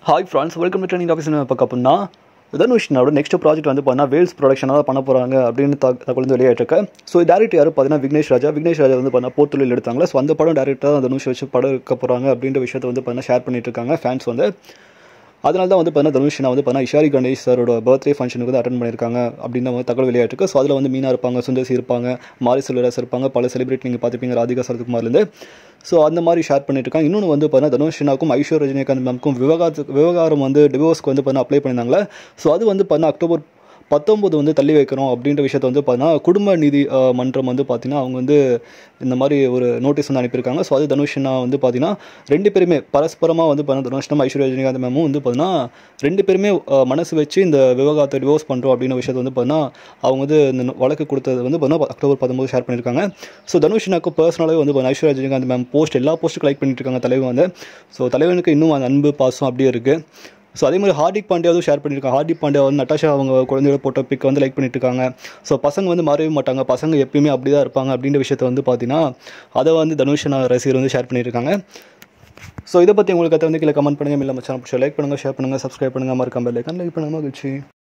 hi friends welcome to training office பார்க்க அப்படின்னா தனுஷ்னோட next project வந்து பார்த்தா வேல்ஸ் ப்ரொடக்ஷனாக பண்ண போகிறாங்க அப்படின்னு தக- தகவல் வந்து வெளியாயிட்டிருக்கு ஸோ டேரக்டர் யாரும் பார்த்தீங்கன்னா விக்னேஷ் ராஜா விக்னேஷ் ராஜா வந்து பார்த்தா போர்த்துலில் எடுத்தாங்களா ஸோ அந்த படம் டேரக்டர் தான் தனுஷ் வச்சு படம் இருக்க போகிறாங்க அப்படின்ற விஷயத்தை வந்து பார்த்தீங்கன்னா ஷேர் பண்ணிட்டு இருக்காங்க ஃபேன்ஸ் வந்து அதனால தான் வந்து பார்த்தீங்கன்னா தனுஷ்னா வந்து பார்த்தீங்கன்னா இஷாரி கணேஷ் சாரோட பர்த்டே ஃபங்க்ஷனுக்கு வந்து அட்டன் பண்ணியிருக்காங்க அப்படின்னு வந்து தகவல் வெளியாயிருக்கு ஸோ அதில் வந்து மீனா இருப்பாங்க சுந்தர்சி இருப்பாங்க மாரி செல்வராஸ் இருப்பாங்க பல செலிபிரிட்டி நீங்கள் பார்த்துப்பீங்க ராதிகா சரத்குமார்லேருந்து ஸோ அந்த மாதிரி ஷேர் பண்ணிட்டு இருக்காங்க இன்னொன்று வந்து பார்த்தீங்கன்னா தனுஷ்னாக்கும் ஐஸ்வர் ரஜினிகாந்த் மேம்க்கும் விவகாரத்துக்கு விவகாரம் வந்து டிவோர்ஸ்க்கு வந்து பார்த்தீங்கன்னா அப்ளை பண்ணியிருந்தாங்களே ஸோ அது வந்து பார்த்தீங்கன்னா அக்டோபர் பத்தொம்பது வந்து தள்ளி வைக்கிறோம் அப்படின்ற விஷயத்த வந்து பார்த்தீங்கன்னா குடும்ப நீதி அஹ், மன்றம் வந்து பார்த்தீங்கன்னா அவங்க வந்து இந்த மாதிரி ஒரு நோட்டீஸ் வந்து அனுப்பியிருக்காங்க ஸோ அது தனுஷ்னா வந்து பார்த்தீங்கன்னா ரெண்டு பேருமே பரஸ்பரமாக வந்து பார்த்தீங்கன்னா தனுஷ்னம் ஐஸ்வர்யா ரஜினிகாந்த் மேமும் வந்து பார்த்தீங்கன்னா ரெண்டு பேருமே அஹ், மனசு வச்சு இந்த விவகாரத்தை டிவோர்ஸ் பண்ணுறோம் அப்படின்ற விஷயத்தை வந்து பார்த்தீங்கன்னா அவங்க வந்து இந்த வழக்கு கொடுத்தது வந்து பார்த்தீங்கன்னா அக்டோபர் பத்தொம்பது ஷேர் பண்ணியிருக்காங்க ஸோ தனுஷ்னாக்கு பர்சனலாகவே வந்து பார்த்தீங்கன்னா ஐஸ்வர்யா ரஜினிகாந்த் மேம் போஸ்ட் எல்லா போஸ்ட்டுக்கும் லைக் பண்ணிட்டு இருக்காங்க தலைவன் வந்து ஸோ தலைவனுக்கு இன்னும் அந்த அன்பு பாசம் அப்படியே இருக்குது ஸோ அதே மாதிரி ஹார்திக் பாண்டியாவும் ஷேர் பண்ணியிருக்காங்க ஹார்திக் பாண்டியா வந்து நட்டாஷா அவங்க குழந்தையோட போட்ட பிக் வந்து லைக் பண்ணிட்டு இருக்காங்க ஸோ பசங்க வந்து மாறவே மாட்டாங்க பசங்க எப்பயுமே அப்படி தான் இருப்பாங்க அப்படின்ற விஷயத்த வந்து பார்த்தீங்கன்னா அதை வந்து தனுஷனா ரசிகர் வந்து ஷேர் பண்ணியிருக்காங்க ஸோ இதை பற்றி உங்களுக்கு கதை வந்து கீழே கமெண்ட் பண்ணுங்கள் இல்லை மச்சான் பிடிச்சா லைக் பண்ணுங்கள் ஷேர் பண்ணுங்கள் சப்ஸ்கிரைப் பண்ணுங்கள் மறக்காம லைக் லைக் பண்ணுங்கள் மகிழ்ச்சி